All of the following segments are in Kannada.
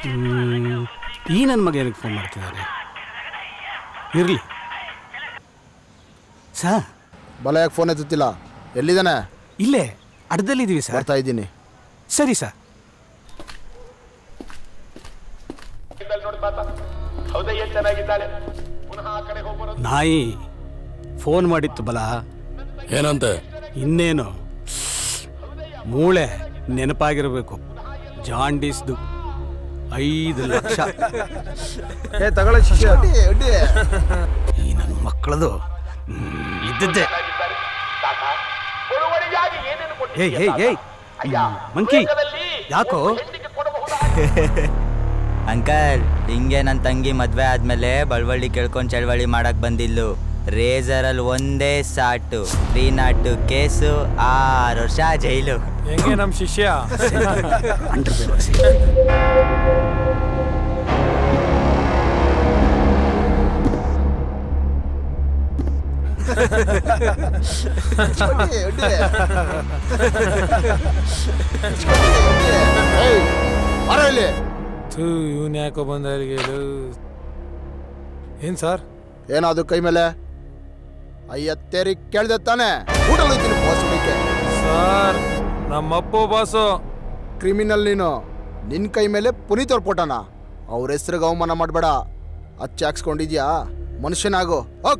ಹ್ಮ್, ಈ ನನ್ನ ಮಗ ಏನಕ್ಕೆ ಫೋನ್ ಮಾಡ್ತಿದ್ದಾರೆ ಇರಲಿ ಸರ್ ಬಲ ಯಾಕೆ ಫೋನ್ ಎತ್ತುತ್ತಿಲ್ಲ ಎಲ್ಲಿದ್ದಾನೆ ಇಲ್ಲೇ ಅಡ್ಡದಲ್ಲಿದ್ದೀವಿ ಸರ್ ಬರ್ತಾ ಇದ್ದೀನಿ ಸರಿ ಸರ್ ನಾಯಿ ಫೋನ್ ಮಾಡಿತ್ತು ಬಲ ಏನಂತೆ ಇನ್ನೇನು ಮೂಳೆ ನೆನಪಾಗಿರಬೇಕು ಜಾಂಡೀಸ್ದು ಐದು ಲಕ್ಷ ಏ ತಗೊಳ್ಳಿ ಶಿಷ್ಯ ಈ ನನ್ನ ಮಕ್ಕಳದು ಇದ್ದದ್ದೇ ಏಯ್ ಏಯ್ ಏಯ್ ಮಂಕಿ ಯಾಕೋ ಅಂಕಲ್ ಹಿಂಗೆ ನನ್ನ ತಂಗಿ ಮದ್ವೆ ಆದ್ಮೇಲೆ ಬಳ್ವಳ್ಳಿ ಕೇಳ್ಕೊಂಡು ಚಳವಳಿ ಮಾಡಕ್ ಬಂದಿಲ್ಲು ರೇಸರಲ್ಲಿ ಒಂದೇ ಸಾಟು ತ್ರೀ ನಾಟು ಕೇಸು ಆರು ವರ್ಷ ಜೈಲು ಹೆಂಗೆ ನಮ್ಮ ಶಿಷ್ಯ ಬರೋ ಇಲ್ಲಿ ಥೂ ಇವನ್ ಯಾಕೋ ಬಂದ ಇಲ್ಲಿಗೆ ಇದು? ಏನ್ ಸರ್ ಏನೋ ಅದು ಕೈ ಮೇಲೆ ಅಯ್ಯತ್ತೇರಿ ಕೇಳ್ದೆ ತಾನೆ ಊಟಲ್ಲಿ ಹೋಗ್ತೀನಿ ಬಾಸ್ ಹುಡುಕೆ ಸರ್ ನಮ್ಮಪ್ಪ ಬಾಸು ಕ್ರಿಮಿನಲ್ ನೀನು ನಿನ್ನ ಕೈ ಮೇಲೆ ಪುನೀತ್ ಅವ್ರ ಪೋಟನ ಅವ್ರ ಹೆಸ್ರಿಗೆ ಅವಮಾನ ಮಾಡಬೇಡ ಅಚ್ಚ ಹಾಕ್ಸ್ಕೊಂಡಿದ್ಯಾ ಮನುಷ್ಯನಾಗು ಹೋಗ್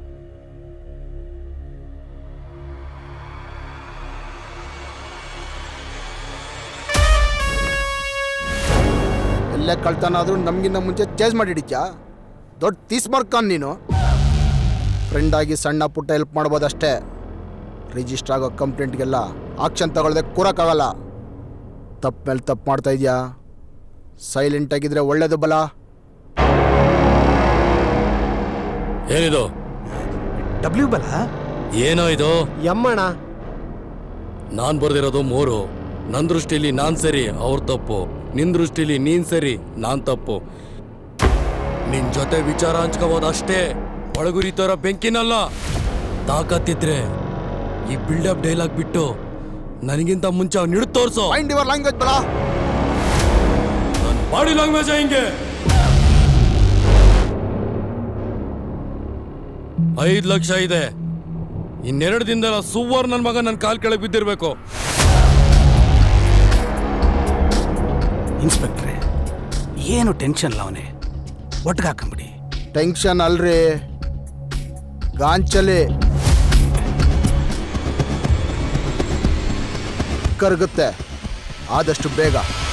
ಎಲ್ಲೇ ಕಳ್ತನ ಆದ್ರೂ ನಮ್ಗಿಂತ ಮುಂಚೆ ಚೇಂಜ್ ಮಾಡಿಡಿದ್ಯಾ ದೊಡ್ಡ ತೀಸ್ ಮಾರ್ಕಾನ್ ನೀನು ಫ್ರೆಂಡ್ ಆಗಿ ಸಣ್ಣ ಪುಟ್ಟ ಹೆಲ್ಪ್ ಮಾಡ್ಬೋದಷ್ಟೇ ರಿಜಿಸ್ಟರ್ ಆಗೋ ಕಂಪ್ಲೇಂಟ್ಗೆಲ್ಲ ಆಕ್ಷನ್ ತಗೊಳ್ದೆ ಕೂರಕ್ಕಾಗಲ್ಲ ತಪ್ಪು ಮೇಲೆ ತಪ್ಪು ಮಾಡ್ತಾ ಇದೆಯಾ ಸೈಲೆಂಟ್ ಆಗಿದ್ರೆ ಒಳ್ಳೇದು ಬಲ ಏನಿದು ಡಬ್ಲ್ಯೂ ಬಲ ಏನೋ ಇದು ಯಮ್ಮಣ್ಣ ನಾನ್ ಬರ್ದಿರೋದು ಮೂರು ನನ್ ದೃಷ್ಟಿಲಿ ನಾನ್ ಸರಿ ಅವ್ರ ತಪ್ಪು ನಿನ್ ದೃಷ್ಟಿಲಿ ನೀನ್ ಸರಿ ನಾನ್ ತಪ್ಪು ನಿನ್ ಜೊತೆ ವಿಚಾರ ಹಂಚ್ಕೋಬೋದು ಅಷ್ಟೇ ಒಳಗುರಿತೋರ ಬೆಂಕಿನಲ್ಲ ತಾಕತ್ತಿದ್ರೆ ಈ ಬಿಲ್ಡಪ್ ಡೈಲಾಗ್ ಬಿಟ್ಟು ನನಗಿಂತ ಮುಂಚೆ ಅವ್ನು ಹಿಡಿದು ತೋರ್ಸೋ ಮೈಂಡ್ ಯುವರ್ ಲ್ಯಾಂಗ್ವೇಜ್ ಬಲ ಬಾಡಿ ಲ್ಯಾಂಗ್ವೇಜ್ ಹಿಂಗೆ ಐದ್ ಲಕ್ಷ ಇದೆ ಇನ್ನೆರಡು ದಿನದಲ್ಲ ಸುವರ್ ನನ್ ಮಗ ನನ್ನ ಕಾಲ್ ಕೆಳಗೆ ಬಿದ್ದಿರ್ಬೇಕು ಇನ್ಸ್ಪೆಕ್ಟ್ರೆ ಏನು ಟೆನ್ಷನ್ ಇಲ್ಲ ಅವನೇ ಒಟ್ಟಿಗೆ ಹಾಕೊಂಬಿಡಿ ಟೆನ್ಷನ್ ಅಲ್ರಿ ಗಾಂಚಲಿ ಕರಗುತ್ತೆ ಆದಷ್ಟು ಬೇಗ